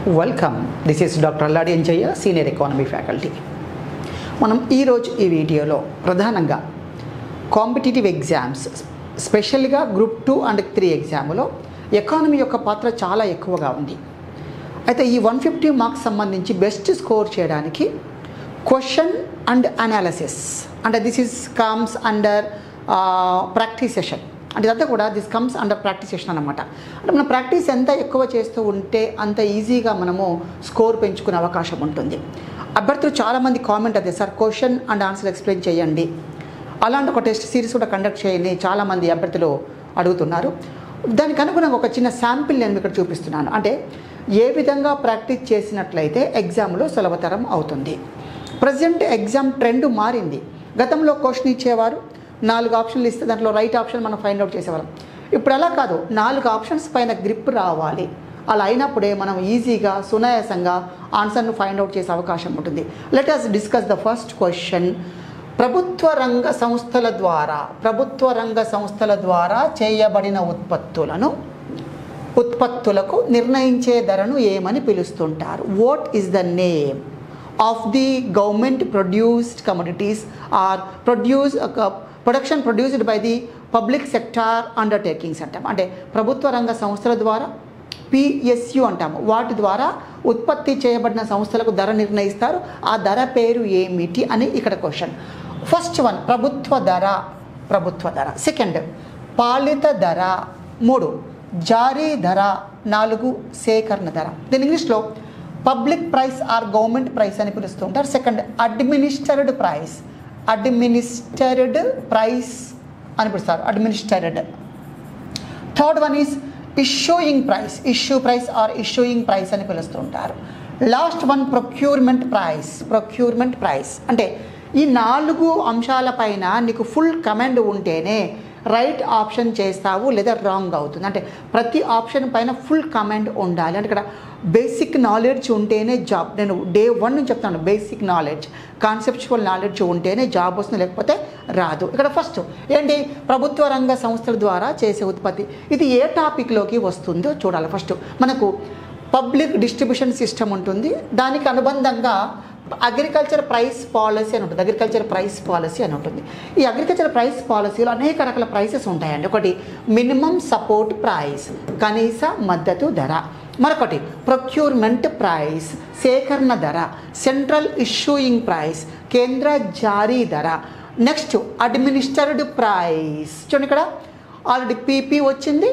Welcome this is doctor Alladi Anjaiah senior economy faculty మనం ఈరోజు ఈ వీడియోలో ప్రధానంగా కాంపిటేటివ్ ఎగ్జామ్స్ స్పెషల్గా గ్రూప్ టూ అండ్ త్రీ ఎగ్జామ్లో ఎకానమీ యొక్క పాత్ర చాలా ఎక్కువగా ఉంది అయితే ఈ వన్ ఫిఫ్టీ మార్క్స్ సంబంధించి బెస్ట్ స్కోర్ చేయడానికి క్వశ్చన్ అండ్ అనాలిసిస్ అంటే this is comes under practice session అంటే ఇదంతా కూడా this comes under practice session అనమాట అంటే మన ప్రాక్టీస్ ఎంత ఎక్కువ చేస్తూ ఉంటే అంత ఈజీగా మనము స్కోర్ పెంచుకునే అవకాశం ఉంటుంది అభ్యర్థులు చాలామంది కామెంట్ అదే sir question and answer explain చేయండి అలాంటి ఒక టెస్ట్ సిరీస్ కూడా కండక్ట్ చేయండి చాలామంది అభ్యర్థులు అడుగుతున్నారు దానికి అనుగుణంగా ఒక చిన్న శాంపిల్ నేను ఇక్కడ చూపిస్తున్నాను అంటే ఏ విధంగా ప్రాక్టీస్ చేసినట్లయితే ఎగ్జామ్లో సులభతరం అవుతుంది ప్రజెంట్ ఎగ్జామ్ ట్రెండ్ మారింది గతంలో క్వశ్చన్ ఇచ్చేవారు నాలుగు ఆప్షన్లు ఇస్తే దాంట్లో రైట్ ఆప్షన్ మనం ఫైండ్ అవుట్ చేసేవాళ్ళం ఇప్పుడు అలా కాదు నాలుగు ఆప్షన్స్ పైన గ్రిప్ రావాలి అలా అయినప్పుడే మనం ఈజీగా సునాయాసంగా ఆన్సర్ను ఫైండ్ అవుట్ చేసే అవకాశం ఉంటుంది let us discuss the first question ప్రభుత్వ రంగ సంస్థల ద్వారా ప్రభుత్వ రంగ సంస్థల ద్వారా చేయబడిన ఉత్పత్తులను ఉత్పత్తులకు నిర్ణయించే ధరను ఏమని పిలుస్తుంటారు what is the name of the government produced commodities or produce production produced by the public sector undertakings అంటాం అంటే ప్రభుత్వ రంగ సంస్థల ద్వారా పిఎస్యు అంటాము వాటి ద్వారా ఉత్పత్తి చేయబడిన సంస్థలకు ధర నిర్ణయిస్తారు ఆ ధర పేరు ఏమిటి అని ఇక్కడ క్వశ్చన్ ఫస్ట్ వన్ ప్రభుత్వ ధర ప్రభుత్వ ధర సెకండ్ పాలిత ధర మూడు జారీ ధర నాలుగు సేకరణ ధర దీని ఇంగ్లీష్లో public price or government price అని పిలుస్తూ ఉంటారు second administered price administered price అని పిలుస్తారు administered third one is issuing price issue price or issuing price అని పిలుస్తూ ఉంటారు last one procurement price procurement price అంటే ఈ నాలుగు అంశాలపైన నీకు ఫుల్ కమాండ్ ఉంటేనే రైట్ ఆప్షన్ చేస్తావు లేదా రాంగ్ అవుతుంది అంటే ప్రతి ఆప్షన్ పైన ఫుల్ కమాండ్ ఉండాలి అంటే ఇక్కడ బేసిక్ నాలెడ్జ్ ఉంటేనే జాబ్ నేను డే వన్ నుంచి చెప్తాను బేసిక్ నాలెడ్జ్ కాన్సెప్చువల్ నాలెడ్జ్ ఉంటేనే జాబ్ వస్తుంది లేకపోతే రాదు ఇక్కడ ఫస్ట్ ఏంటి ప్రభుత్వ రంగ సంస్థల ద్వారా చేసే ఉత్పత్తి ఇది ఏ టాపిక్లోకి వస్తుందో చూడాలి ఫస్ట్ మనకు పబ్లిక్ డిస్ట్రిబ్యూషన్ సిస్టమ్ ఉంటుంది దానికి అనుబంధంగా అగ్రికల్చర్ ప్రైస్ పాలసీ అని ఉంటుంది అగ్రికల్చర్ ప్రైస్ పాలసీ అని ఉంటుంది ఈ అగ్రికల్చర్ ప్రైస్ పాలసీలో అనేక రకాల ప్రైసెస్ ఉంటాయండి ఒకటి మినిమం సపోర్ట్ ప్రైస్ కనీస మద్దతు ధర మరొకటి ప్రొక్యూర్మెంట్ ప్రైస్ సేకరణ ధర సెంట్రల్ ఇష్యూయింగ్ ప్రైస్ కేంద్ర జారీ ధర నెక్స్ట్ అడ్మినిస్టర్డ్ ప్రైస్ చూడండి ఇక్కడ ఆల్రెడీ పీపీ వచ్చింది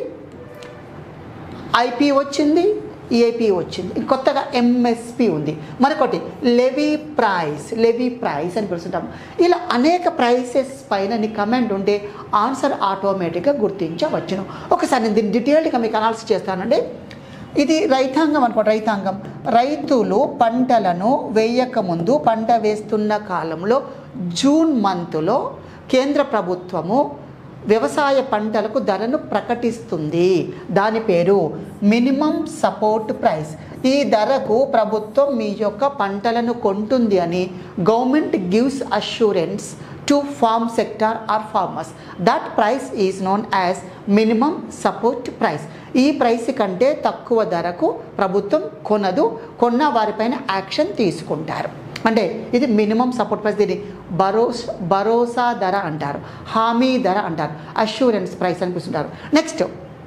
ఐపీ వచ్చింది ఏపీ వచ్చింది కొత్తగా ఎంఎస్పి ఉంది మరొకటి లెవీ ప్రైస్ లెవీ ప్రైస్ అని పిలుస్తుంటాం ఇలా అనేక ప్రైసెస్ పైన నీ కమెంట్ ఉంటే ఆన్సర్ ఆటోమేటిక్గా గుర్తించవచ్చును ఒకసారి నేను దీన్ని డీటెయిల్డ్గా మీకు అనాలిసిస్ చేస్తానండి ఇది రైతాంగం అనుకో రైతాంగం రైతులు పంటలను వేయక ముందు పంట వేస్తున్న కాలంలో జూన్ మంత్లో కేంద్ర ప్రభుత్వము వ్యవసాయ పంటలకు ధరను ప్రకటిస్తుంది దాని పేరు మినిమం సపోర్ట్ ప్రైస్ ఈ ధరకు ప్రభుత్వం మీ యొక్క పంటలను కొంటుంది అని government gives assurance to farm sector or farmers that price is known as minimum support price ఈ ప్రైస్ కంటే తక్కువ ధరకు ప్రభుత్వం కొనదు కొన్న వారిపైన యాక్షన్ తీసుకుంటారు అంటే ఇది మినిమం సపోర్ట్ ప్రైస్ దీన్ని భరోసా భరోసా ధర అంటారు హామీ ధర అంటారు అష్యూరెన్స్ ప్రైస్ అనిపిస్తుంటారు నెక్స్ట్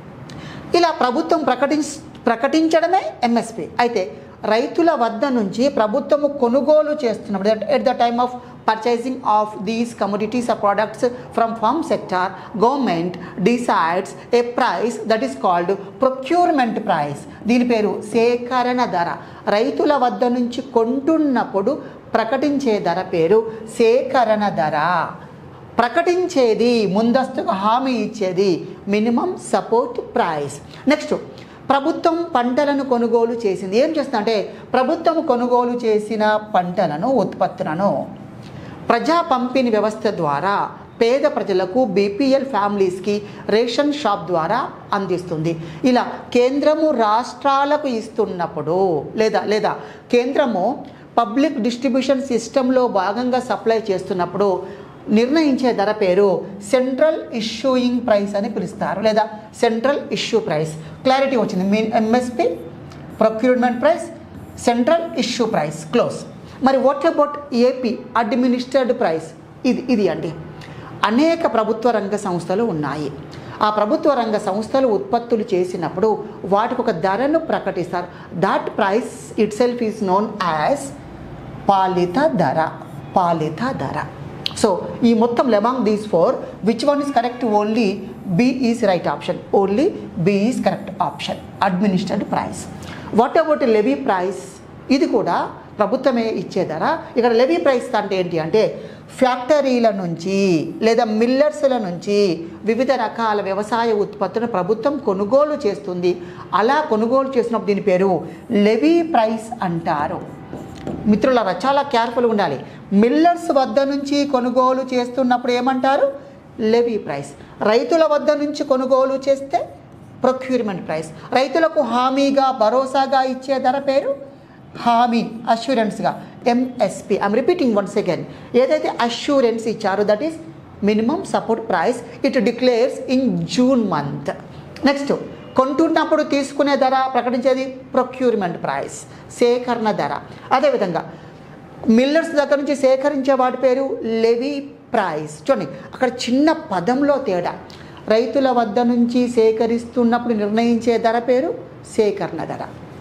ఇలా ప్రభుత్వం ప్రకటించ ప్రకటించడమే ఎంఎస్పి అయితే రైతుల వద్ద నుంచి ప్రభుత్వము కొనుగోలు చేస్తున్నప్పుడు at the time of purchasing of these commodities or products from farm sector government decides a price that is called procurement price దీని పేరు సేకరణ ధర రైతుల వద్ద నుంచి కొంటున్నప్పుడు ప్రకటించే ధర పేరు సేకరణ ధర ప్రకటించేది ముందస్తుగా హామీ ఇచ్చేది మినిమం సపోర్ట్ ప్రైస్ నెక్స్ట్ ప్రభుత్వం పంటలను కొనుగోలు చేసింది ఏం చేస్తుంది అంటే ప్రభుత్వం కొనుగోలు చేసిన పంటలను ఉత్పత్తులను ప్రజా పంపిణీ వ్యవస్థ ద్వారా పేద ప్రజలకు బీపీఎల్ ఫ్యామిలీస్కి రేషన్ షాప్ ద్వారా అందిస్తుంది ఇలా కేంద్రము రాష్ట్రాలకు ఇస్తున్నప్పుడు లేదా లేదా కేంద్రము పబ్లిక్ డిస్ట్రిబ్యూషన్ సిస్టంలో భాగంగా సప్లై చేస్తున్నప్పుడు నిర్ణయించే ధర పేరు సెంట్రల్ ఇష్యూయింగ్ ప్రైస్ అని పిలుస్తారు లేదా సెంట్రల్ ఇష్యూ ప్రైస్ క్లారిటీ వచ్చింది మీ MSP procurement price central issue price close మరి what about AP administered price ఇది ఇది అండి అనేక ప్రభుత్వ రంగ సంస్థలు ఉన్నాయి ఆ ప్రభుత్వ రంగ సంస్థలు ఉత్పత్తులు చేసినప్పుడు వాటికి ఒక ధరను ప్రకటిస్తారు that price itself is known as పాలిత ధర పాలిత ధర సో ఈ మొత్తం among these four which one is correct only B is right option only B is correct option administered price what about levy price ఇది కూడా ప్రభుత్వమే ఇచ్చే ధర ఇక్కడ లెవీ ప్రైస్ అంటే ఏంటి అంటే ఫ్యాక్టరీల నుంచి లేదా మిల్లర్స్ల నుంచి వివిధ రకాల వ్యవసాయ ఉత్పత్తులను ప్రభుత్వం కొనుగోలు చేస్తుంది అలా కొనుగోలు చేసినప్పుడు దీని పేరు లెవీ ప్రైస్ అంటారు మిత్రులారా చాలా కేర్ఫుల్గా ఉండాలి మిల్లర్స్ వద్ద నుంచి కొనుగోలు చేస్తున్నప్పుడు ఏమంటారు లెవీ ప్రైస్ రైతుల వద్ద నుంచి కొనుగోలు చేస్తే ప్రొక్యూర్మెంట్ ప్రైస్ రైతులకు హామీగా భరోసాగా ఇచ్చే ధర పేరు హామీ అష్యూరెన్స్గా MSP I'm repeating once again ఏదైతే అష్యూరెన్స్ ఇచ్చారో that is minimum support price it declares in June month next కొంటున్నప్పుడు తీసుకునే ధర ప్రకటించేది ప్రొక్యూర్మెంట్ ప్రైస్ సేకరణ ధర అదేవిధంగా మిల్లర్స్ దగ్గర నుంచి సేకరించే వాటి పేరు లెవీ ప్రైస్ చూడండి అక్కడ చిన్న పదంలో తేడా రైతుల వద్ద నుంచి సేకరిస్తున్నప్పుడు నిర్ణయించే ధర పేరు సేకరణ ధర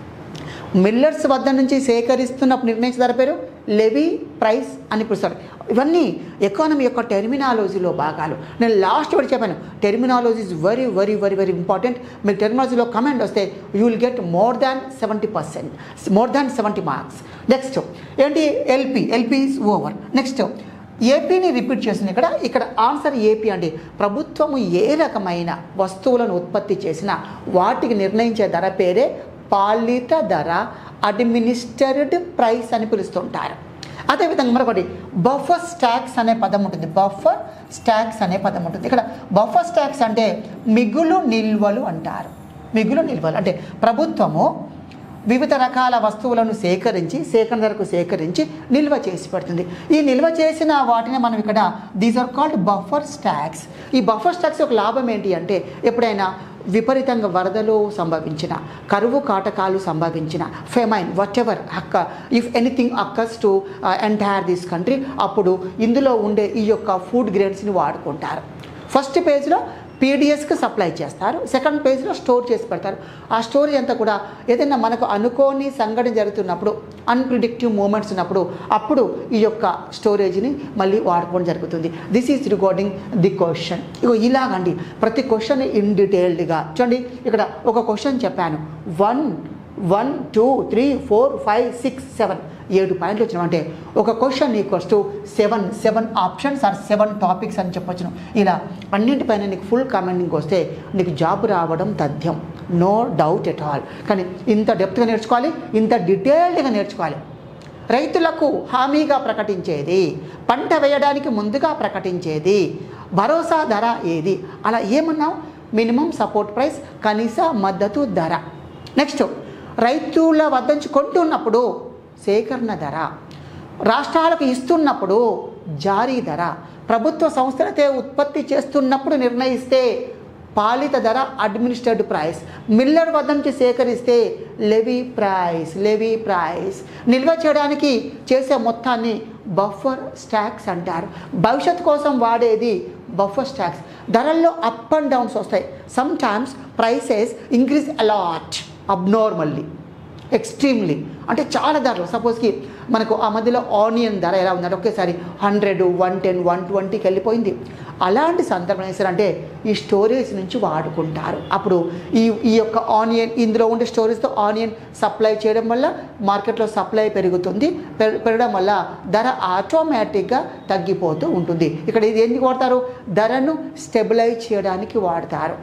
మిల్లర్స్ వద్ద నుంచి సేకరిస్తున్నప్పుడు నిర్ణయించిన ధర పేరు లెవీ ప్రైస్ అని పిలుస్తారు ఇవన్నీ ఎకానమీ యొక్క టెర్మినాలజీలో భాగాలు నేను లాస్ట్ వరకు చెప్పాను terminology is very very very very important మీకు టెర్మినాలజీలో కమెంట్ వస్తే you will get more than seventy percent more than seventy marks next ఏంటి LP LP is over next ఏపీని రిపీట్ చేసింది ఇక్కడ ఇక్కడ ఆన్సర్ ఏపీ అండి ప్రభుత్వము ఏ రకమైన వస్తువులను ఉత్పత్తి చేసినా వాటికి నిర్ణయించే ధర పేరే పాలిత ధర అడ్మినిస్టర్డ్ ప్రైస్ అని పిలుస్తుంటారు అదేవిధంగా మరొకటి బఫర్ స్టాక్స్ అనే పదం ఉంటుంది బఫర్ స్టాక్స్ అనే పదం ఉంటుంది ఇక్కడ బఫర్ స్టాక్స్ అంటే మిగులు నిల్వలు అంటారు మిగులు నిల్వలు అంటే ప్రభుత్వము వివిధ రకాల వస్తువులను సేకరించి సేకరణ ధరకు సేకరించి నిల్వ చేసి పెడుతుంది ఈ నిల్వ చేసిన వాటిని మనం ఇక్కడ these are called buffer stocks ఈ బఫర్ స్టాక్స్ యొక్క లాభం ఏంటి అంటే ఎప్పుడైనా విపరీతంగా వరదలు సంభవించిన కరువు కాటకాలు సంభవించిన ఫెమైన్ వాట్ ఎవర్ అక్క if anything occurs to entire this country అప్పుడు ఇందులో ఉండే ఈ యొక్క ఫుడ్ గ్రెయిన్స్ని వాడుకుంటారు ఫస్ట్ పేజ్లో పీడిఎస్కి సప్లై చేస్తారు సెకండ్ పేజ్లో స్టోర్ చేసి పెడతారు ఆ స్టోరేజ్ అంతా కూడా ఏదైనా మనకు అనుకోని సంఘటన జరుగుతున్నప్పుడు అన్ప్రిడిక్టివ్ మూమెంట్స్ ఉన్నప్పుడు అప్పుడు ఈ యొక్క స్టోరేజ్ని మళ్ళీ వాడుకోవడం జరుగుతుంది this is regarding the question ఇగో ఇలాగండి ప్రతి క్వశ్చన్ ఇన్ డీటెయిల్డ్గా చూడండి ఇక్కడ ఒక క్వశ్చన్ చెప్పాను one one two three four five six seven ఏడు పాయింట్లు వచ్చినామంటే ఒక question equals to seven seven options or seven topics అని చెప్పొచ్చును ఇలా అన్నింటిపైన నీకు ఫుల్ కామెంటింగ్ వస్తే నీకు జాబ్ రావడం తథ్యం నో డౌట్ ఎట్ ఆల్ కానీ ఇంత డెప్త్గా నేర్చుకోవాలి ఇంత డీటెయిల్డ్గా నేర్చుకోవాలి రైతులకు హామీగా ప్రకటించేది పంట వేయడానికి ముందుగా ప్రకటించేది భరోసా ధర ఏది అలా ఏమన్నాం మినిమం సపోర్ట్ ప్రైస్ కనీస మద్దతు ధర నెక్స్ట్ రైతుల వద్ద నుంచి కొంటున్నప్పుడు సేకరణ ధర రాష్ట్రాలకు ఇస్తున్నప్పుడు జారీ ధర ప్రభుత్వ సంస్థలతే ఉత్పత్తి చేస్తున్నప్పుడు నిర్ణయిస్తే పాలిత ధర అడ్మినిస్టర్డ్ ప్రైస్ మిల్లర్ వద్ద నుంచి సేకరిస్తే లెవీ ప్రైస్ లెవీ ప్రైస్ నిల్వ చేయడానికి చేసే మొత్తాన్ని బఫర్ స్టాక్స్ అంటారు భవిష్యత్ కోసం వాడేది బఫర్ స్టాక్స్ ధరల్లో అప్ అండ్ డౌన్స్ వస్తాయి sometimes prices increase a lot abnormally extremely అంటే చాలా ధరలు సపోజ్కి మనకు ఆ మధ్యలో ఆనియన్ ధర ఎలా ఉందంటే ఒకేసారి హండ్రెడ్ వన్ టెన్ వన్ ట్వంటీకి వెళ్ళిపోయింది అలాంటి సందర్భం అంటే ఈ స్టోరేజ్ నుంచి వాడుకుంటారు అప్పుడు ఈ ఈ యొక్క ఆనియన్ ఇందులో ఉండే స్టోరేజ్తో ఆనియన్ సప్లై చేయడం వల్ల మార్కెట్లో సప్లై పెరుగుతుంది పెర- పెరగడం వల్ల ధర ఆటోమేటిక్గా తగ్గిపోతూ ఉంటుంది ఇక్కడ ఇది ఎందుకు వాడతారు ధరను స్టెబిలైజ్ చేయడానికి వాడతారు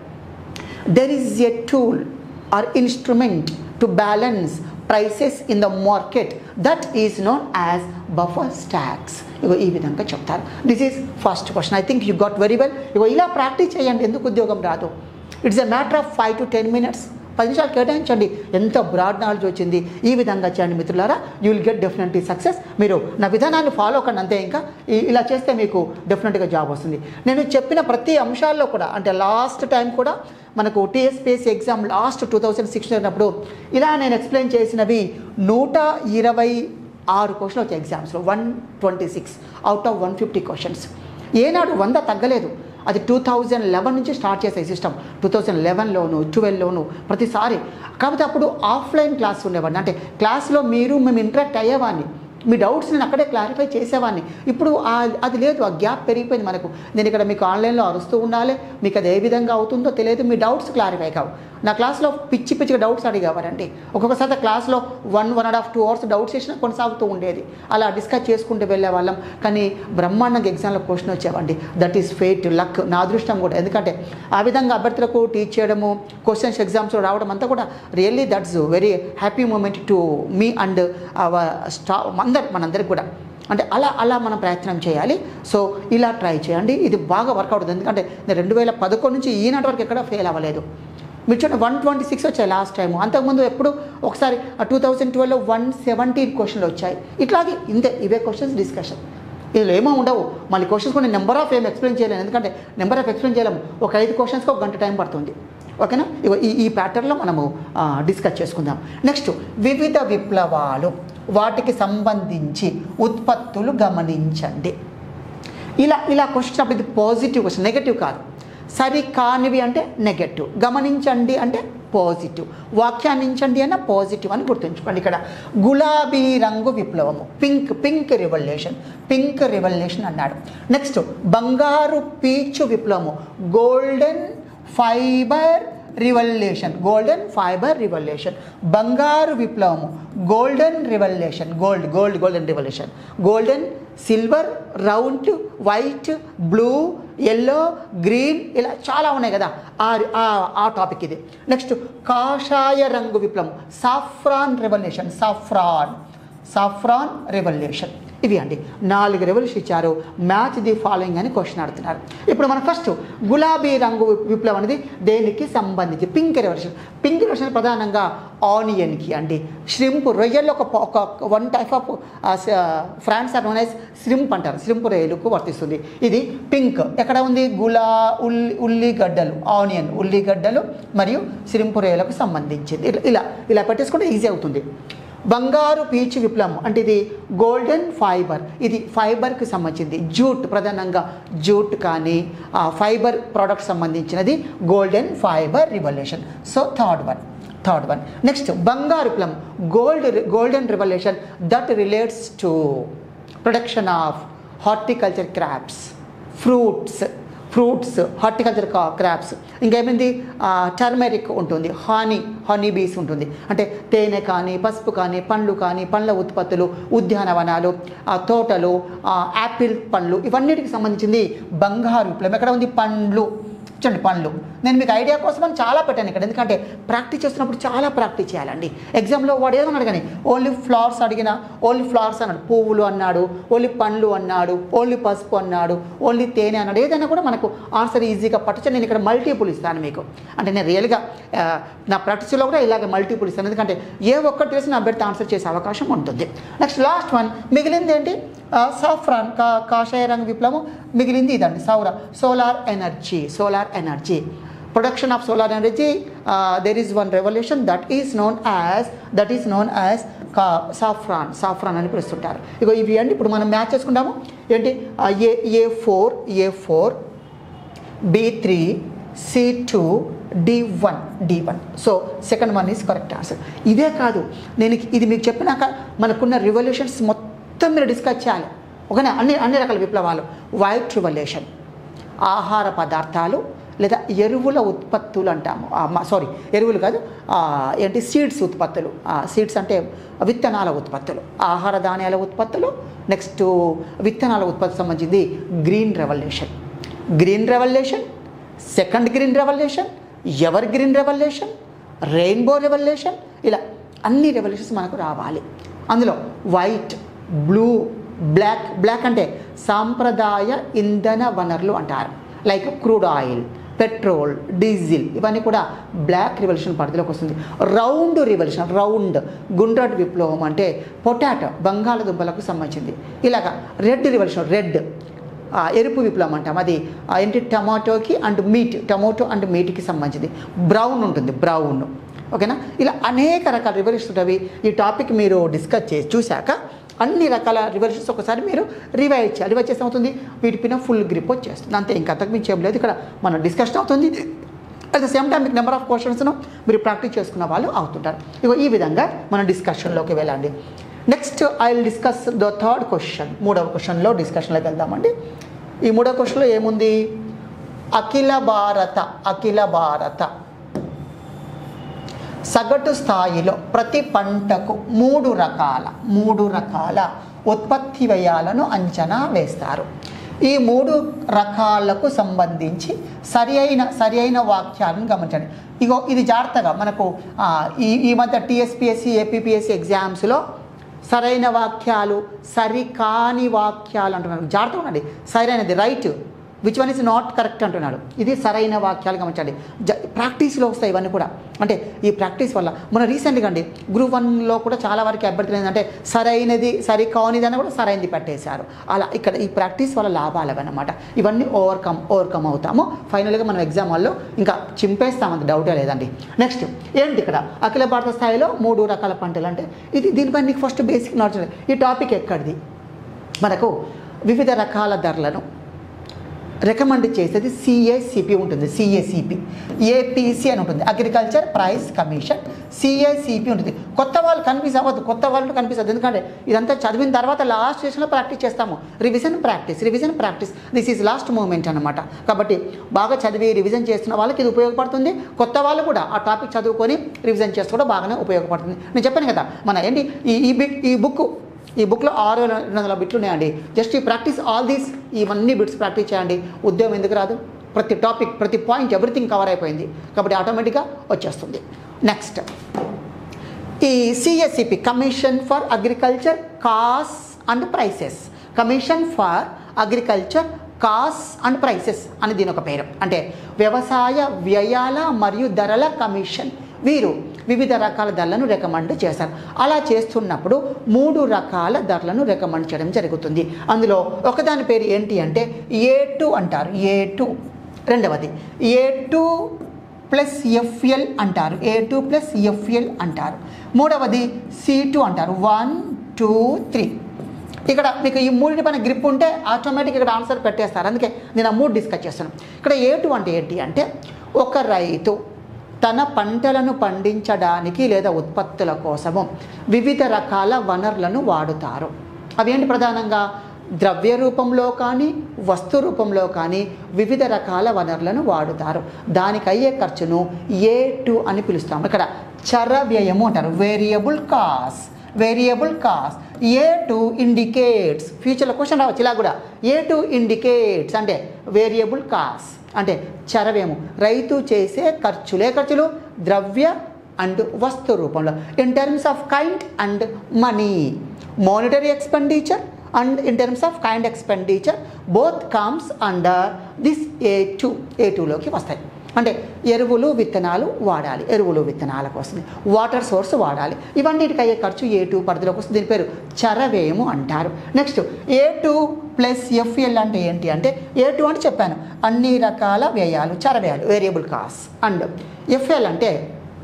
there is a tool or instrument to balance prices in the market that is known as buffer stacks ఇగో ఈ విధంగా చెప్తారు this is first question I think you got very well ఇగో ఇలా ప్రాక్టీస్ చేయండి ఎందుకు ఉద్యోగం రాదు it's a matter of five to ten minutes పది నిమిషాలు కేటాయించండి ఎంత బ్రాడ్ నాలెడ్జ్ వచ్చింది ఈ విధంగా చేయండి మిత్రులారా you will get definitely success మీరు నా విధానాన్ని ఫాలో కండి అంతే ఇంకా ఈ- ఇలా చేస్తే మీకు డెఫినెట్గా జాబ్ వస్తుంది నేను చెప్పిన ప్రతి అంశాల్లో కూడా అంటే లాస్ట్ టైం కూడా మనకు TSPSC exam last two thousand sixteen అయినప్పుడు ఇలా నేను ఎక్స్ప్లెయిన్ చేసినవి నూట ఇరవై ఆరు క్వశ్చన్లు వచ్చాయి ఎగ్జామ్స్లో one twenty six out of one fifty questions ఏనాడు వంద తగ్గలేదు అది టూ థౌజండ్ లెవెన్ నుంచి స్టార్ట్ చేసే సిస్టమ్ టూ థౌజండ్ లెవెన్లోను ట్వెల్వ్లోను ప్రతిసారి కాకపోతే అప్పుడు ఆఫ్లైన్ క్లాస్ ఉండేవాడిని అంటే క్లాస్లో మీరు మేము ఇంటరాక్ట్ అయ్యేవాడిని మీ డౌట్స్ నేను అక్కడే క్లారిఫై చేసేవాడిని ఇప్పుడు ఆ- అది లేదు ఆ గ్యాప్ పెరిగిపోయింది మనకు నేను ఇక్కడ మీకు ఆన్లైన్లో అరుస్తూ ఉండాలి మీకు అది ఏ విధంగా అవుతుందో తెలియదు మీ డౌట్స్ క్లారిఫై కావు నా క్లాస్లో పిచ్చి పిచ్చిగా డౌట్స్ అడిగేవారండి ఒక్కొక్కసారి క్లాస్లో one one and half two hours doubts చేసిన కొనసాగుతూ ఉండేది అలా డిస్కస్ చేసుకుంటూ వెళ్ళే వాళ్ళం కానీ బ్రహ్మాండంగా ఎగ్జామ్లో క్వశ్చన్ వచ్చేవండి దట్ ఈస్ ఫేట్ లక్ నా అదృష్టం కూడా ఎందుకంటే ఆ విధంగా అభ్యర్థులకు టీచ్ చేయడము క్వశ్చన్స్ ఎగ్జామ్స్లో రావడం అంతా కూడా really that's very happy moment to me and our స్టా అందరు మనందరికి కూడా అంటే అలా అలా మనం ప్రయత్నం చేయాలి సో ఇలా ట్రై చేయండి ఇది బాగా వర్కౌట్ అవుతుంది ఎందుకంటే నేను రెండు వేల పదకొండు నుంచి ఈనాటి వరకు ఎక్కడ ఫెయిల్ అవ్వలేదు మీరు చూడండి వన్ ట్వంటీ సిక్స్ వచ్చాయి లాస్ట్ టైం అంతకుముందు ఎప్పుడు ఒకసారి టూ థౌజండ్ ట్వెల్వ్లో వన్ సెవెంటీన్ క్వశ్చన్లు వచ్చాయి ఇట్లాగే ఇంతే ఇవే క్వశ్చన్స్ డిస్కషన్ ఇందులో ఏమో ఉండవు మళ్ళీ క్వశ్చన్స్ కూడా నెంబర్ ఆఫ్ ఏం ఎక్స్ప్లెయిన్ చేయలేను ఎందుకంటే నెంబర్ ఆఫ్ ఎక్స్ప్లెయిన్ చేయలేము ఒక ఐదు క్వశ్చన్స్కి ఒక గంట టైం పడుతుంది ఓకేనా ఇగో ఈ ఈ ప్యాటర్న్లో మనము ఆ, డిస్కస్ చేసుకుందాం నెక్స్ట్ వివిధ విప్లవాలు వాటికి సంబంధించి ఉత్పత్తులు గమనించండి ఇలా ఇలా క్వశ్చన్ అప్పుడు ఇది పాజిటివ్ క్వశ్చన్ నెగటివ్ కాదు సరి కానివి అంటే నెగటివ్ గమనించండి అంటే పాజిటివ్ వ్యాఖ్యానించండి అన్న పాజిటివ్ అని గుర్తుంచుకోండి ఇక్కడ గులాబీ రంగు విప్లవము pink pink revolution pink revolution అన్నాడు నెక్స్ట్ బంగారు పీచు విప్లవము golden fibre revolution golden fibre revolution బంగారు విప్లవము golden revolution gold gold golden revolution golden silver round white blue yellow green ఇలా చాలా ఉన్నాయి కదా ఆ ఆ- ఆ టాపిక్ ఇది నెక్స్ట్ కాషాయ రంగు విప్లవం saffron revolution saffron saffron revolution ఇవి అండి నాలుగు రెవల్యూషన్ ఇచ్చారు మ్యాచ్ ది ఫాలోయింగ్ అని క్వశ్చన్ అడుగుతున్నారు ఇప్పుడు మనం ఫస్ట్ గులాబీ రంగు వి- విప్లవం అనేది దేనికి సంబంధించి పింక్ రెవల్యూషన్ పింక్ రెవల్యూషన్ ప్రధానంగా ఆనియన్కి అండి శ్రింప్ రొయ్యల్లో ఒక ప- ఒక one type of prawns or known as shrimp అంటారు శ్రింప్ రొయ్యలకు వర్తిస్తుంది ఇది పింక్ ఎక్కడ ఉంది గులా ఉల్లి ఉల్లిగడ్డలు ఆనియన్ ఉల్లిగడ్డలు మరియు శ్రింప్ రొయ్యలకు సంబంధించింది ఇలా ఇలా ఇలా పెట్టేసుకుంటే ఈజీ అవుతుంది బంగారు పీచు విప్లవం అంటే ఇది గోల్డెన్ ఫైబర్ ఇది ఫైబర్కి సంబంధించింది జూట్ ప్రధానంగా జూట్ కానీ ఆ ఫైబర్ ప్రోడక్ట్ సంబంధించినది golden fibre revolution so third one third one next బంగారు విప్లవం gold golden revolution that relates to production of horticulture crops fruits fruits horticulture crops ఇంకేమైంది టర్మరిక్ ఉంటుంది హానీ హనీ బీస్ ఉంటుంది అంటే తేనె కానీ పసుపు కానీ పండ్లు కానీ పండ్ల ఉత్పత్తులు ఉద్యానవనాలు ఆ, తోటలు ఆ, యాపిల్ పండ్లు ఇవన్నిటికి సంబంధించింది బంగారు విప్లవం ఎక్కడ ఉంది పండ్లు చూడండి పండ్లు నేను మీకు ఐడియా కోసం అని చాలా పెట్టాను ఇక్కడ ఎందుకంటే ప్రాక్టీస్ చేస్తున్నప్పుడు చాలా ప్రాక్టీస్ చేయాలండి ఎగ్జామ్లో వాడు ఏమన్నాడు కానీ ఓన్లీ ఫ్లవర్స్ అడిగినా ఓన్లీ ఫ్లవర్స్ అన్నాడు పువ్వులు అన్నాడు ఓన్లీ పండ్లు అన్నాడు ఓన్లీ పసుపు అన్నాడు ఓన్లీ తేనె అన్నాడు ఏదైనా కూడా మనకు ఆన్సర్ ఈజీగా పట్టచ్చు నేను ఇక్కడ మల్టిపుల్ ఇస్తాను మీకు అంటే నేను రియల్గా ఆ, నా ప్రాక్టీస్లో కూడా ఇలాగ మల్టిపుల్ ఇస్తాను ఎందుకంటే ఏ ఒక్కటి తెలిసి నా అభ్యర్థి ఆన్సర్ చేసే అవకాశం ఉంటుంది నెక్స్ట్ లాస్ట్ వన్ మిగిలింది ఏంటి సాఫ్రాన్ కా కాషాయ రంగు విప్లవం మిగిలింది ఇదండి సౌర solar energy solar energy production of solar energy there is one revolution that is known as that is known as కా సాఫ్రాన్ సాఫ్రాన్ అని పిలుస్తుంటారు ఇగో ఇవి అండి ఇప్పుడు మనం మ్యాచ్ చేసుకుంటాము ఏంటి ఆ, A A four A four B three C two D one D one so second one is correct answer ఇదే కాదు నేను ఇది మీకు చెప్పినాక మనకున్న రివల్యూషన్స్ మొత్తం మీరు డిస్కస్ చేయాలి ఓకేనా అన్ని అన్ని రకాల విప్లవాలు వైట్ రివల్యూషన్ ఆహార పదార్థాలు లేదా ఎరువుల ఉత్పత్తులు అంటాము సారీ ఎరువులు కాదు ఆ, ఏంటి సీడ్స్ ఉత్పత్తులు సీడ్స్ అంటే విత్తనాల ఉత్పత్తులు ఆహార ధాన్యాల ఉత్పత్తులు నెక్స్ట్ విత్తనాల ఉత్పత్తి సంబంధించింది green revolution green revolution second green revolution ever green revolution rainbow revolution ఇలా అన్ని రెవల్యూషన్స్ మనకు రావాలి అందులో వైట్ బ్లూ బ్లాక్ బ్లాక్ అంటే సాంప్రదాయ ఇంధన వనరులు అంటారు like crude oil petrol diesel ఇవన్నీ కూడా బ్లాక్ రివల్యూషన్ పరిధిలోకి వస్తుంది రౌండ్ రివల్యూషన్ రౌండ్ గుండ్రటి విప్లవం అంటే పొటాటో బంగాళదుంపలకు సంబంధించింది ఇలాగ రెడ్ రివల్యూషన్ రెడ్ ఆ, ఎరుపు విప్లవం అంటాం అది ఆ, ఏంటి టమాటోకి అండ్ మీట్ టమాటో అండ్ మీట్కి సంబంధించింది బ్రౌన్ ఉంటుంది బ్రౌన్ ఓకేనా ఇలా అనేక రకాల రివల్యూషన్స్ ఉంటాయి ఈ టాపిక్ మీరు డిస్కస్ చేసి చూశాక అన్ని రకాల రివల్యూషన్స్ ఒకసారి మీరు రివైవ్ చేయాలి రివైవ్ చేస్తే అవుతుంది వీటిపైన ఫుల్ గ్రిప్ వచ్చేస్తుంది అంతే ఇంకా అంతకు మించి ఏం లేదు ఇక్కడ మన డిస్కషన్ అవుతుంది అట్ ద సేమ్ టైం మీకు నెంబర్ ఆఫ్ క్వశ్చన్స్ను మీరు ప్రాక్టీస్ చేసుకున్న వాళ్ళు అవుతుంటారు ఇగో ఈ విధంగా మన డిస్కషన్లోకి వెళ్ళండి next I will discuss the third question మూడవ క్వశ్చన్లో డిస్కషన్లోకి వెళ్దామండి ఈ మూడవ క్వశ్చన్లో ఏముంది అఖిల భారత అఖిల భారత సగటు స్థాయిలో ప్రతి పంటకు మూడు రకాల మూడు రకాల ఉత్పత్తి వ్యయాలను అంచనా వేస్తారు ఈ మూడు రకాలకు సంబంధించి సరి అయిన సరి అయిన వాక్యాలను గమనించండి ఇగో ఇది జాగ్రత్తగా మనకు ఆ, ఈ ఈ మధ్య టీఎస్పిఎస్సి ఏపీపీఎస్సి ఎగ్జామ్స్లో సరైన వాక్యాలు సరికాని వాక్యాలు అంటున్నాడు జాగ్రత్తగా ఉండండి సరైనది right which one is not correct అంటున్నాడు ఇది సరైన వాక్యాలు గమనించండి జ ప్రాక్టీస్లో వస్తాయి ఇవన్నీ కూడా అంటే ఈ ప్రాక్టీస్ వల్ల మన రీసెంట్గా అండి గ్రూప్ వన్లో కూడా చాలా వరకు అభ్యర్థులు ఏంటంటే సరైనది సరికానిది అని కూడా సరైనది పెట్టేశారు అలా ఇక్కడ ఈ ప్రాక్టీస్ వల్ల లాభాలు అనమాట ఇవన్నీ ఓవర్కమ్ ఓవర్కమ్ అవుతాము ఫైనల్గా మనం ఎగ్జామ్ హాల్లో ఇంకా చింపేస్తాం అంత డౌటే లేదండి నెక్స్ట్ ఏంటి ఇక్కడ అఖిల భారత స్థాయిలో మూడు రకాల పంటలు అంటే ఇది దీనిపై నీకు ఫస్ట్ బేసిక్ నాలెడ్జ్ ఉంది. ఈ టాపిక్ ఎక్కడిది మనకు వివిధ రకాల ధరలను రికమెండ్ చేసేది సిఏసిపి ఉంటుంది సిఏసిపి ఏపీసీ అని ఉంటుంది అగ్రికల్చర్ ప్రైస్ కమిషన్ సిఏసిపి ఉంటుంది కొత్త వాళ్ళు కన్ఫ్యూజ్ అవ్వద్దు కొత్త వాళ్ళు కన్ఫ్యూజ్ అవ్వద్దు ఎందుకంటే ఇదంతా చదివిన తర్వాత లాస్ట్ స్టేషన్లో ప్రాక్టీస్ చేస్తాము revision practice revision practice this is last moment అనమాట కాబట్టి బాగా చదివి రివిజన్ చేస్తున్న వాళ్ళకి ఇది ఉపయోగపడుతుంది కొత్త వాళ్ళు కూడా ఆ టాపిక్ చదువుకొని రివిజన్ చేస్తూ కూడా బాగానే ఉపయోగపడుతుంది నేను చెప్పాను కదా మన ఏంటి ఈ ఈ బిట్ ఈ బుక్ ఈ బుక్లో ఆరు వేల రెండు వందల బిట్లు ఉన్నాయండి జస్ట్ ఈ ప్రాక్టీస్ ఆల్ దీస్ ఇవన్నీ బిట్స్ ప్రాక్టీస్ చేయండి ఉద్యోగం ఎందుకు రాదు ప్రతి టాపిక్ ప్రతి పాయింట్ ఎవ్రీథింగ్ కవర్ అయిపోయింది కాబట్టి ఆటోమేటిక్గా వచ్చేస్తుంది నెక్స్ట్ ఈ CSCP commission for agriculture costs and prices commission for agriculture costs and prices అని దీని ఒక పేరు అంటే వ్యవసాయ వ్యయాల మరియు ధరల కమిషన్ వీరు వివిధ రకాల ధరలను రికమెండ్ చేస్తారు అలా చేస్తున్నప్పుడు మూడు రకాల ధరలను రికమెండ్ చేయడం జరుగుతుంది అందులో ఒకదాని పేరు ఏంటి అంటే ఏ టూ అంటారు ఏ టూ రెండవది ఏ టూ ప్లస్ ఎఫ్ఎల్ అంటారు ఏ టూ ప్లస్ ఎఫ్ఎల్ అంటారు మూడవది సి టూ అంటారు వన్ టూ త్రీ ఇక్కడ మీకు ఈ మూడింటి పైన గ్రిప్ ఉంటే ఆటోమేటిక్ ఇక్కడ ఆన్సర్ పెట్టేస్తారు అందుకే నేను ఆ మూడు డిస్కస్ చేస్తాను ఇక్కడ ఏ టూ అంటే ఏంటి అంటే ఒక రైతు తన పంటలను పండించడానికి లేదా ఉత్పత్తుల కోసము వివిధ రకాల వనరులను వాడుతారు అవేంటి ప్రధానంగా ద్రవ్య రూపంలో కానీ వస్తు రూపంలో కానీ వివిధ రకాల వనరులను వాడుతారు దానికి అయ్యే ఖర్చును ఏ టూ అని పిలుస్తాము ఇక్కడ చర వ్యయము అంటారు variable cost variable cost A two indicates ఫ్యూచర్లో క్వశ్చన్ రావచ్చు ఇలా కూడా ఏ టు ఇండికేట్స్ అంటే వేరియబుల్ కాస్ట్ అంటే చరవేము రైతు చేసే ఖర్చులే ఖర్చులు ద్రవ్య అండ్ వస్తు రూపంలో in terms of kind and money monetary expenditure and in terms of kind expenditure both comes under this A two A టూలోకి వస్తాయి అంటే ఎరువులు విత్తనాలు వాడాలి ఎరువులు విత్తనాల కోసం వాటర్ సోర్స్ వాడాలి ఇవన్నిటికి అయ్యే ఖర్చు ఏ టూ పరిధిలోకి వస్తుంది దీని పేరు చరవేము అంటారు next A two plus FL అంటే ఏంటి అంటే ఏ టూ అంటే చెప్పాను అన్ని రకాల వ్యయాలు చరవ్యాలు వేరియబుల్ కాస్ట్ అండ్ ఎఫ్ఎల్ అంటే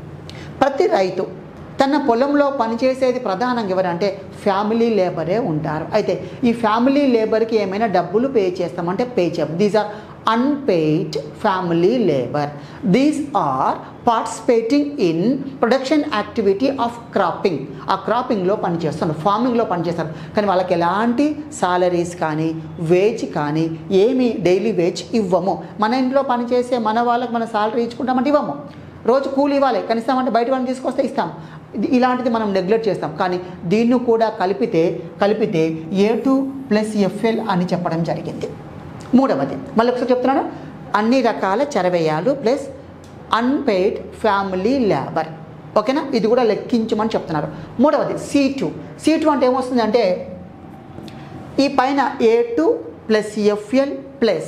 ప్రతి రైతు తన పొలంలో పనిచేసేది ప్రధానంగా ఎవరంటే ఫ్యామిలీ లేబరే ఉంటారు అయితే ఈ ఫ్యామిలీ లేబర్కి ఏమైనా డబ్బులు పే చేస్తామంటే పే చేయం these are unpaid family labour these are participating in production activity of cropping ఆ క్రాపింగ్లో పనిచేస్తారు ఫార్మింగ్లో పనిచేస్తారు కానీ వాళ్ళకి ఎలాంటి సాలరీస్ కానీ వేజ్ కానీ ఏమి డైలీ వేజ్ ఇవ్వము మన ఇంట్లో పనిచేసే మన వాళ్ళకి మన సాలరీ ఇచ్చుకుంటామంటే ఇవ్వము రోజు కూలి ఇవ్వాలి కనీసం అంటే బయట వాళ్ళని తీసుకొస్తే ఇస్తాం ఇది- ఇలాంటిది మనం నెగ్లెక్ట్ చేస్తాం కానీ దీన్ని కూడా కలిపితే కలిపితే ఏ టూ ప్లస్ ఎఫ్ఎల్ అని చెప్పడం జరిగింది మూడవది మళ్ళీ ఒకసారి చెప్తున్నాను అన్ని రకాల చరవేయాలు ప్లస్ అన్పెయిడ్ ఫ్యామిలీ లేబర్ ఓకేనా ఇది కూడా లెక్కించమని చెప్తున్నారు మూడవది సి టూ సి టూ అంటే ఏమొస్తుంది అంటే ఈ పైన A two plus FL plus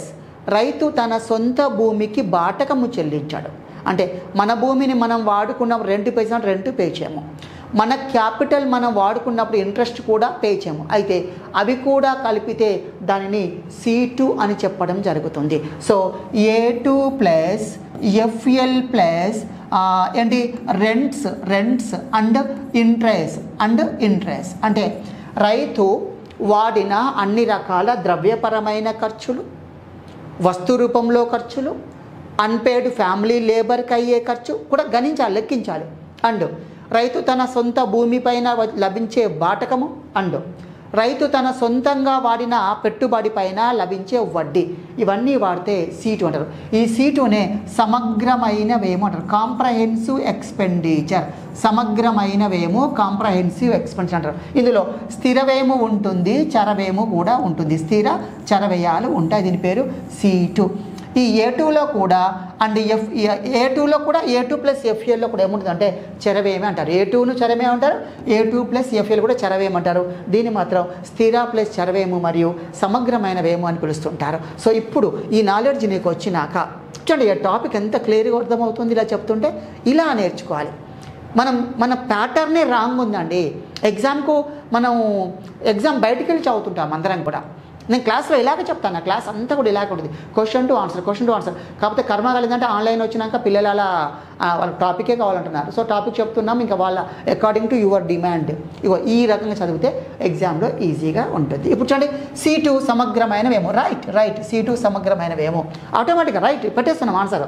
రైతు తన సొంత భూమికి బాటకము చెల్లించాడు అంటే మన భూమిని మనం వాడుకున్న రెంట్ పే చేసిన రెంట్ పే చేయము మన క్యాపిటల్ మనం వాడుకున్నప్పుడు ఇంట్రెస్ట్ కూడా పే చేయము అయితే అవి కూడా కలిపితే దానిని సి టూ అని చెప్పడం జరుగుతుంది so A two plus FL plus ఏంటి rents rents and interest and interest అంటే రైతు వాడిన అన్ని రకాల ద్రవ్యపరమైన ఖర్చులు వస్తు రూపంలో ఖర్చులు అన్పేడ్ ఫ్యామిలీ లేబర్కి అయ్యే ఖర్చు కూడా గణించాలి లెక్కించాలి అండ్ రైతు తన సొంత భూమిపైన వ- లభించే బాటకము అండ్ రైతు తన సొంతంగా వాడిన పెట్టుబడి పైన లభించే వడ్డీ ఇవన్నీ వాడితే సీటు అంటారు ఈ సీటునే సమగ్రమైనవేమో అంటారు కాంప్రహెన్సివ్ ఎక్స్పెండిచర్ సమగ్రమైనవేమో కాంప్రహెన్సివ్ ఎక్స్పెండిచర్ అంటారు ఇందులో స్థిరవేము ఉంటుంది చరవేము కూడా ఉంటుంది స్థిర చరవ్యయాలు ఉంటాయి దీని పేరు సీటు ఈ ఏ టూలో కూడా అండ్ ఎఫ్ ఏ టూలో కూడా ఏ టూ ప్లస్ ఎఫ్ఏలో కూడా ఏముంటుంది అంటే చెరవేమి అంటారు ఏ టూను చెరమే అంటారు ఏ టూ ప్లస్ ఎఫ్ఏలు కూడా చెరవేమి అంటారు దీన్ని మాత్రం స్థిర ప్లస్ చెరవేము మరియు సమగ్రమైన వేము అని పిలుస్తుంటారు సో ఇప్పుడు ఈ నాలెడ్జ్ నీకు వచ్చినాక చూడండి ఈ టాపిక్ ఎంత క్లియర్గా అర్థమవుతుంది ఇలా చెప్తుంటే ఇలా నేర్చుకోవాలి మనం మన ప్యాటర్నే రాంగ్ ఉందండి ఎగ్జామ్కు మనం ఎగ్జామ్ బయటికి వెళ్ళి చదువుతుంటాం అందరం కూడా నేను క్లాస్లో ఇలాగే చెప్తాను నా క్లాస్ అంతా కూడా ఇలాగే ఉంటుంది question to answer question to answer కాకపోతే కర్మ కలిగిందంటే ఆన్లైన్ వచ్చినాక పిల్లలు అలా ఆ, వాళ్ళ టాపికే కావాలంటున్నారు సో టాపిక్ చెప్తున్నాం ఇంకా వాళ్ళ అకార్డింగ్ టు యువర్ డిమాండ్ ఇగో ఈ రకంగా చదివితే ఎగ్జామ్లో ఈజీగా ఉంటుంది ఇప్పుడు చూడండి సి టూ సమగ్రమైనవేమో రైట్ రైట్ సి టూ సమగ్రమైనవేమో ఆటోమేటిక్గా రైట్ పెట్టేస్తున్నాం ఆన్సర్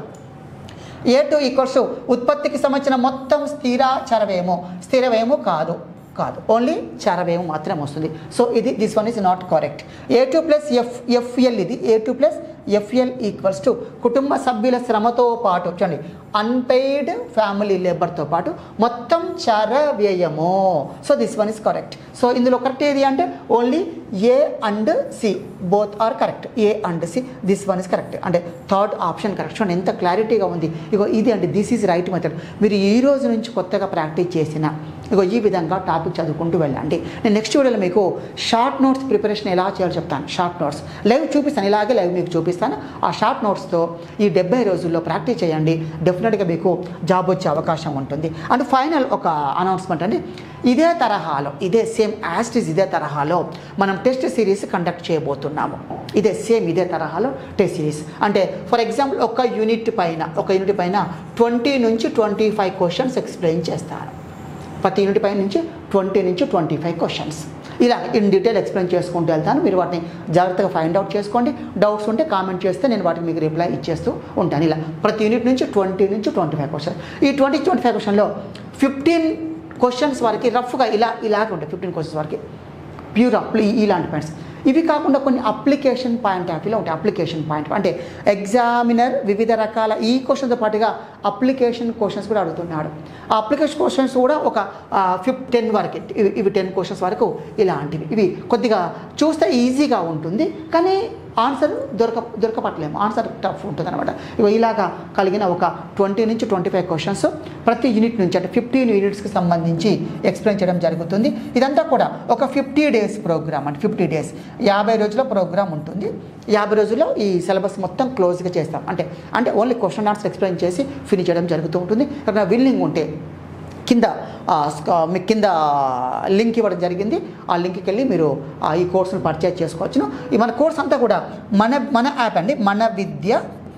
ఏ టూ ఈక్వల్స్ ఉత్పత్తికి సంబంధించిన మొత్తం స్థిర చరవేమో స్థిరవేమో కాదు కాదు ఓన్లీ చరవేమో మాత్రం వస్తుంది సో ఇది this one is not correct A two plus F FL ఇది A two plus FL equals to కుటుంబ సభ్యుల శ్రమతో పాటు చూడండి అన్పెయిడ్ ఫ్యామిలీ లేబర్తో పాటు మొత్తం చర వ్యయము so this one is correct so ఇందులో కరెక్ట్ ఏది అంటే only A and C both are correct A and C this one is correct అంటే థర్డ్ ఆప్షన్ కరెక్ట్ చూడండి ఎంత క్లారిటీగా ఉంది ఇగో ఇది అంటే దిస్ ఈజ్ రైట్ మెథడ్ మీరు ఈ రోజు నుంచి కొత్తగా ప్రాక్టీస్ చేసిన ఇగో ఈ విధంగా టాపిక్ చదువుకుంటూ వెళ్ళండి నేను నెక్స్ట్ వీడియోలో మీకు షార్ట్ నోట్స్ ప్రిపరేషన్ ఎలా చేయాలో చెప్తాను షార్ట్ నోట్స్ లైవ్ చూపిస్తాను ఇలాగే లైవ్ మీకు చూపిస్తాను ఆ షార్ట్ నోట్స్తో ఈ డెబ్బై రోజుల్లో ప్రాక్టీస్ చేయండి డెఫినెట్గా మీకు జాబ్ వచ్చే అవకాశం ఉంటుంది అండ్ ఫైనల్ ఒక అనౌన్స్మెంట్ అండి ఇదే తరహాలో ఇదే సేమ్ యాస్టిస్ ఇదే తరహాలో మనం టెస్ట్ సిరీస్ కండక్ట్ చేయబోతున్నాము ఇదే సేమ్ ఇదే తరహాలో టెస్ట్ సిరీస్ అంటే ఫర్ ఎగ్జాంపుల్ ఒక యూనిట్ పైన ఒక యూనిట్ పైన ట్వంటీ నుంచి ట్వంటీ ఫైవ్ క్వశ్చన్స్ ఎక్స్ప్లెయిన్ చేస్తాను ప్రతి యూనిట్ పై నుంచి ట్వంటీ నుంచి ట్వంటీ ఫైవ్ క్వశ్చన్స్ ఇలా ఇన్ డీటెయిల్ ఎక్స్ప్లెయిన్ చేసుకుంటూ వెళ్తాను మీరు వాటిని జాగ్రత్తగా ఫైండ్ అవుట్ చేసుకోండి డౌట్స్ ఉంటే కామెంట్ చేస్తే నేను వాటికి మీకు రిప్లై ఇచ్చేస్తూ ఉంటాను ఇలా ప్రతి యూనిట్ నుంచి ట్వంటీ నుంచి ట్వంటీ ఫైవ్ క్వశ్చన్ ఈ ట్వంటీ ట్వంటీ ఫైవ్ క్వశ్చన్లో ఫిఫ్టీన్ క్వశ్చన్స్ వరకు రఫ్గా ఇలా ఇలాగే ఉంటాయి ఫిఫ్టీన్ క్వశ్చన్స్ వరకు ప్యూర్ అప్లి ఇలాంటి పాయింట్స్ ఇవి కాకుండా కొన్ని అప్లికేషన్ పాయింట్ ఆఫ్ వ్యూలో ఉంటాయి అప్లికేషన్ పాయింట్ అంటే ఎగ్జామినర్ వివిధ రకాల ఈ క్వశ్చన్తో పాటుగా అప్లికేషన్ క్వశ్చన్స్ కూడా అడుగుతున్నాడు ఆ అప్లికేషన్ క్వశ్చన్స్ కూడా ఒక ఫిఫ్ టెన్ వరకు ఇవి ఇవి టెన్ క్వశ్చన్స్ వరకు ఇలాంటివి ఇవి కొద్దిగా చూస్తే ఈజీగా ఉంటుంది కానీ ఆన్సర్ దొరక దొరకపట్లేము ఆన్సర్ టఫ్ ఉంటుంది అనమాట ఇగో ఇలాగా కలిగిన ఒక ట్వంటీ నుంచి ట్వంటీ ఫైవ్ క్వశ్చన్స్ ప్రతి యూనిట్ నుంచి అంటే ఫిఫ్టీన్ యూనిట్స్కి సంబంధించి ఎక్స్ప్లెయిన్ చేయడం జరుగుతుంది ఇదంతా కూడా ఒక ఫిఫ్టీ డేస్ ప్రోగ్రామ్ అంటే ఫిఫ్టీ డేస్ యాభై రోజుల ప్రోగ్రామ్ ఉంటుంది యాభై రోజుల్లో ఈ సిలబస్ మొత్తం క్లోజ్గా చేస్తాం అంటే అంటే ఓన్లీ క్వశ్చన్ ఆన్సర్ ఎక్స్ప్లెయిన్ చేసి ఫినిష్ చేయడం జరుగుతూ ఉంటుంది అక్కడ విల్లింగ్ ఉంటే కింద ఆ, స్క- మీకు కింద లింక్ ఇవ్వడం జరిగింది ఆ లింక్కి వెళ్ళి మీరు ఆ, ఈ కోర్సును పర్చేజ్ చేసుకోవచ్చును ఈ మన కోర్స్ అంతా కూడా మన మన యాప్ అండి మన విద్య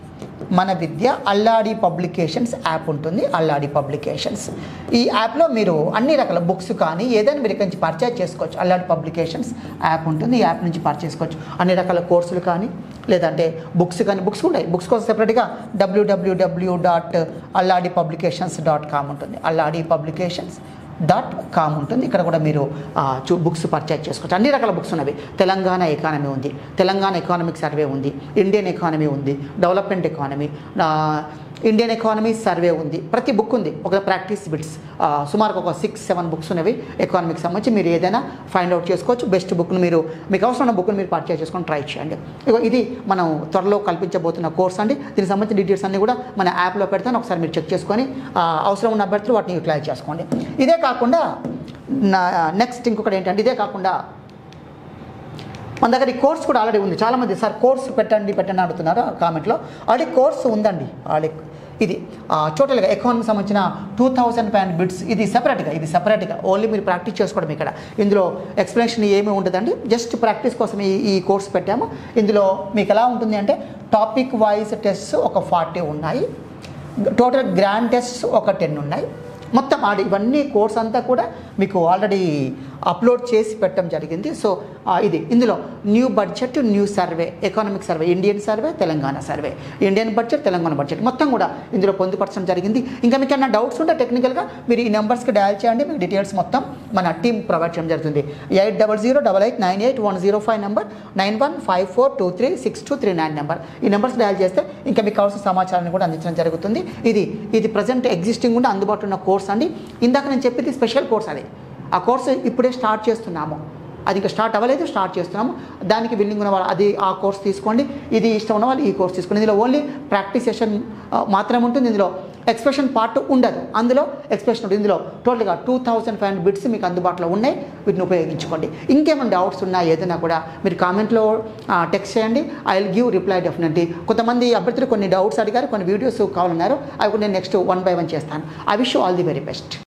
మన విద్య అల్లాడి పబ్లికేషన్స్ యాప్ ఉంటుంది అల్లాడి పబ్లికేషన్స్ ఈ యాప్లో మీరు అన్ని రకాల బుక్స్ కానీ ఏదైనా మీరు ఇక్కడి నుంచి పర్చేజ్ చేసుకోవచ్చు అల్లాడి పబ్లికేషన్స్ యాప్ ఉంటుంది ఈ యాప్ నుంచి పర్చేజ్ చేసుకోవచ్చు అన్ని రకాల కోర్సులు కానీ లేదంటే బుక్స్ కానీ బుక్స్ ఉంటాయి బుక్స్ కోసం సెపరేట్గా W W W dot Alladi publications dot com ఉంటుంది అల్లాడి పబ్లికేషన్స్ డాట్ కామ్ ఉంటుంది ఇక్కడ కూడా మీరు ఆ, చూ బుక్స్ పర్చేజ్ చేసుకోవచ్చు అన్ని రకాల బుక్స్ ఉన్నవి తెలంగాణ ఎకానమీ ఉంది తెలంగాణ ఎకానమిక్ సర్వే ఉంది ఇండియన్ ఎకానమీ ఉంది డెవలప్మెంట్ ఎకానమీ ఆ, ఇండియన్ ఎకానమీ సర్వే ఉంది ప్రతి బుక్ ఉంది ఒక ప్రాక్టీస్ బిట్స్ సుమారు ఒక సిక్స్ సెవెన్ బుక్స్ ఉన్నవి ఎకానమీకి సంబంధించి మీరు ఏదైనా ఫైండ్ అవుట్ చేసుకోవచ్చు బెస్ట్ బుక్ను మీరు మీకు అవసరం ఉన్న బుక్ను మీరు పర్చేజ్ చేసుకొని ట్రై చేయండి ఇగో ఇది మనం త్వరలో కల్పించబోతున్న కోర్స్ అండి దీనికి సంబంధించిన డీటెయిల్స్ అన్నీ కూడా మన యాప్లో పెడతాను ఒకసారి మీరు చెక్ చేసుకొని ఆ, అవసరం ఉన్న అభ్యర్థులు వాటిని యూటిలైజ్ చేసుకోండి ఇదే కాకుండా నా నెక్స్ట్ ఇంకొకటి ఏంటంటే ఇదే కాకుండా మన దగ్గర ఈ కోర్స్ కూడా ఆల్రెడీ ఉంది చాలామంది సార్ కోర్స్ పెట్టండి పెట్టండి అడుగుతున్నారు కామెంట్లో ఆల్రెడీ కోర్స్ ఉందండి ఆల్రెడీ ఇది టోటల్గా ఎకానమీకి సంబంధించిన టూ థౌసండ్ ఫైవ్ బిట్స్ ఇది సెపరేట్గా ఇది సెపరేట్గా ఓన్లీ మీరు ప్రాక్టీస్ చేసుకోవడం ఇక్కడ ఇందులో ఎక్స్ప్లెనేషన్ ఏమీ ఉండదండి జస్ట్ ప్రాక్టీస్ కోసం ఈ ఈ కోర్స్ పెట్టాము ఇందులో మీకు ఎలా ఉంటుంది అంటే టాపిక్ వైజ్ టెస్ట్ ఒక ఫార్టీ ఉన్నాయి టోటల్ గ్రాండ్ టెస్ట్ ఒక టెన్ ఉన్నాయి మొత్తం ఆడి ఇవన్నీ కోర్స్ అంతా కూడా మీకు ఆల్రెడీ అప్లోడ్ చేసి పెట్టడం జరిగింది సో ఆ, ఇది ఇందులో new budget new survey economic survey Indian survey Telangana survey Indian budget Telangana budget మొత్తం కూడా ఇందులో పొందుపరచడం జరిగింది ఇంకా మీకు ఏమైనా డౌట్స్ ఉంటే టెక్నికల్గా మీరు ఈ నెంబర్స్కి డయల్ చేయండి మీకు డీటెయిల్స్ మొత్తం మన టీం ప్రొవైడ్ చేయడం జరుగుతుంది eight double zero double eight nine eight one zero five number nine one five four two three six two three nine number ఈ నెంబర్స్ డయల్ చేస్తే ఇంకా మీకు కావాల్సిన సమాచారాన్ని కూడా అందించడం జరుగుతుంది ఇది ఇది ప్రజెంట్ ఎగ్జిస్టింగ్ ఉండి అందుబాటులో ఉన్న కోర్స్ అండి ఇందాక నేను చెప్పింది స్పెషల్ కోర్స్ అది ఆ కోర్సు ఇప్పుడే స్టార్ట్ చేస్తున్నాము అది ఇంకా స్టార్ట్ అవ్వలేదు స్టార్ట్ చేస్తున్నాము దానికి విల్లింగ్ ఉన్న వాళ్ళు అది ఆ కోర్స్ తీసుకోండి ఇది ఇష్టం ఉన్న వాళ్ళు ఈ కోర్స్ తీసుకోండి ఇందులో ఓన్లీ ప్రాక్టీస్ సెషన్ మాత్రమే ఉంటుంది ఇందులో ఎక్స్ప్రెషన్ పార్ట్ ఉండదు అందులో ఎక్స్ప్రెషన్ ఉంటుంది ఇందులో టోటల్గా two thousand five hundred bits మీకు అందుబాటులో ఉన్నాయి వీటిని ఉపయోగించుకోండి ఇంకేమైనా డౌట్స్ ఉన్నా ఏదైనా కూడా మీరు కామెంట్లో టెక్స్ట్ చేయండి I will give reply definitely కొంతమంది అభ్యర్థులు కొన్ని డౌట్స్ అడిగారు కొన్ని వీడియోస్ కావాలన్నారు అవి కూడా నేను నెక్స్ట్ వన్ బై వన్ చేస్తాను I wish all the very best